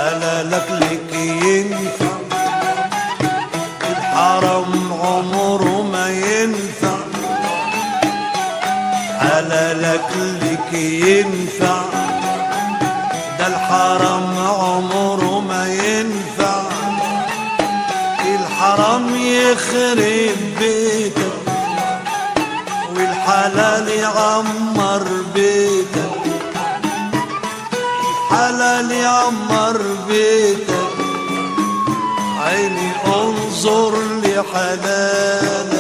حلالك لك ينفع الحرم عمره ما ينفع حلالك لك ينفع ده الحرم عمره ما ينفع الحرام يخرب بيتك والحلال يعمر بيتك الحلال يعمر بيتك عيني انظر لحلال